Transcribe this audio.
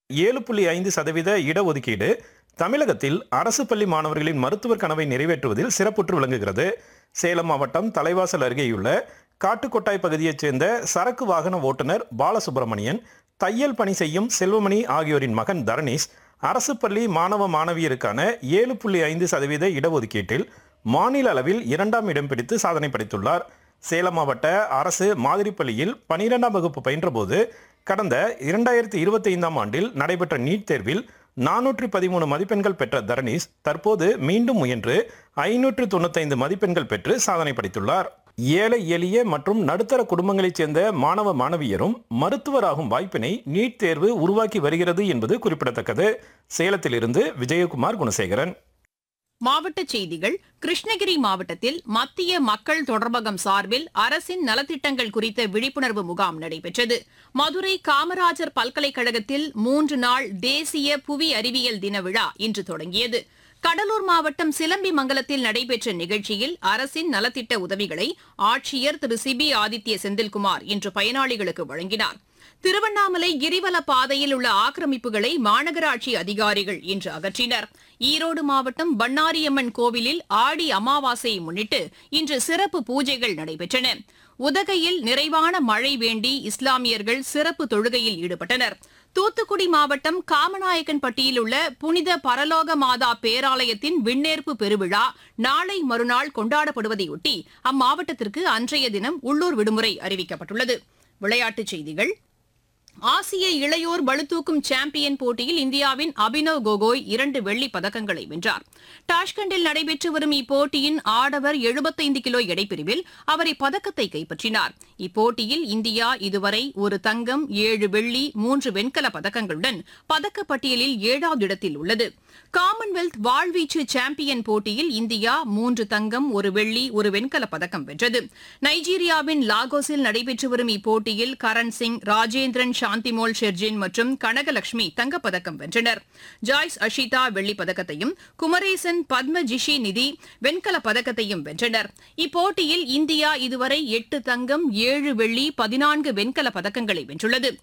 ஏழு புள்ளி ஐந்து சதவீத இடஒதுக்கீடு தமிழகத்தில் அரசு பள்ளி மாணவர்களின் மருத்துவர் கனவை நிறைவேற்றுவதில் சிறப்புற்று விளங்குகிறது சேலம் மாவட்டம் தலைவாசல் அருகேயுள்ள காட்டுக்கொட்டாய் பகுதியைச் சேர்ந்த சரக்கு வாகன ஓட்டுநர் பாலசுப்பிரமணியன் தையல் பணி செய்யும் செல்வமணி ஆகியோரின் மகன் தரணீஷ் அரசு பள்ளி மாணவ மாணவியருக்கான ஏழு புள்ளி ஐந்து சதவீத இடஒதுக்கீட்டில் மாநில அளவில் இரண்டாம் இடம் பிடித்து சாதனை படைத்துள்ளார் சேலம் மாவட்ட அரசு மாதிரி பள்ளியில் பனிரெண்டாம் வகுப்பு பயின்றபோது கடந்த இரண்டாயிரத்தி இருபத்தி ஐந்தாம் ஆண்டில் நடைபெற்ற நீட் தேர்வில் நானூற்றி பதிமூணு மதிப்பெண்கள் பெற்ற தரணீஷ் தற்போது மீண்டும் முயன்று ஐநூற்று தொண்ணூத்தைந்து மதிப்பெண்கள் பெற்று சாதனை படைத்துள்ளார் ஏழை எளிய மற்றும் நடுத்தர குடும்பங்களைச் சேர்ந்த மாணவ மாணவியரும் மருத்துவராகும் வாய்ப்பினை நீட் தேர்வு உருவாக்கி வருகிறது என்பது குறிப்பிடத்தக்கது சேலத்திலிருந்து விஜயகுமார் குணசேகரன் மாவட்டச் செய்திகள் கிருஷ்ணகிரி மாவட்டத்தில் மத்திய மக்கள் தொடர்பகம் சார்பில் அரசின் நலத்திட்டங்கள் குறித்த விழிப்புணர்வு முகாம் நடைபெற்றது மதுரை காமராஜர் பல்கலைக்கழகத்தில் மூன்று நாள் தேசிய புவி அறிவியல் தின விழா இன்று தொடங்கியது கடலூர் மாவட்டம் சிலம்பி மங்கலத்தில் நடைபெற்ற நிகழ்ச்சியில் அரசின் நலத்திட்ட உதவிகளை ஆட்சியர் திரு சிபி ஆதித்ய செந்தில்குமார் இன்று பயனாளிகளுக்கு வழங்கினார் திருவண்ணாமலை கிரிவல பாதையில் உள்ள ஆக்கிரமிப்புகளை மாநகராட்சி அதிகாரிகள் இன்று அகற்றினர் ஈரோடு மாவட்டம் பண்ணாரியம்மன் கோவிலில் ஆடி அமாவாசையை முன்னிட்டு இன்று சிறப்பு பூஜைகள் நடைபெற்றன உதகையில் நிறைவான மழை வேண்டி இஸ்லாமியர்கள் சிறப்பு தொழுகையில் ஈடுபட்டனர் தூத்துக்குடி மாவட்டம் காமநாயக்கன்பட்டியில் உள்ள புனித பரலோக மாதா பேராலயத்தின் விண்ணேற்பு பெருவிழா நாளை மறுநாள் கொண்டாடப்படுவதையொட்டி அம்மாவட்டத்திற்கு அன்றைய தினம் உள்ளூர் விடுமுறை அறிவிக்கப்பட்டுள்ளது விளையாட்டுச் செய்திகள் ஆசிய இளையோர் பளுதூக்கும் சாம்பியன் போட்டியில் இந்தியாவின் அபினவ் கோகோய் இரண்டு வெள்ளிப் பதக்கங்களை வென்றார் டாஷ்கண்டில் நடைபெற்று வரும் இப்போட்டியின் ஆடவர் 75 கிலோ எடைப்பிரிவில் அவர் இப்பதக்கத்தை கைப்பற்றினார் இப்போட்டியில் இந்தியா இதுவரை ஒரு தங்கம் ஏழு வெள்ளி மூன்று வெண்கல பதக்கங்களுடன் பதக்கப்பட்டியலில் ஏழாவது இடத்தில் உள்ளது காமன்வெல்த் வாழ்வீச்சு சாம்பியன் போட்டியில் இந்தியா மூன்று தங்கம் ஒரு வெள்ளி ஒரு வெண்கல பதக்கம் வென்றது நைஜீரியாவின் லாகோஸில் நடைபெற்று வரும் இப்போட்டியில் கரண் சிங் ராஜேந்திரன் சாந்திமோல் ஷெர்ஜின் மற்றும் கனகலட்சுமி தங்கப்பதக்கம் வென்றனர் ஜாய்ஸ் அஷிதா வெள்ளிப் பதக்கத்தையும் குமரேசன் பத்மஜிஷி நிதி வெண்கல பதக்கத்தையும் வென்றனர் இப்போட்டியில் இந்தியா இதுவரை எட்டு தங்கம் ஏழு வெள்ளி பதினான்கு வெண்கல பதக்கங்களை வென்றுள்ளது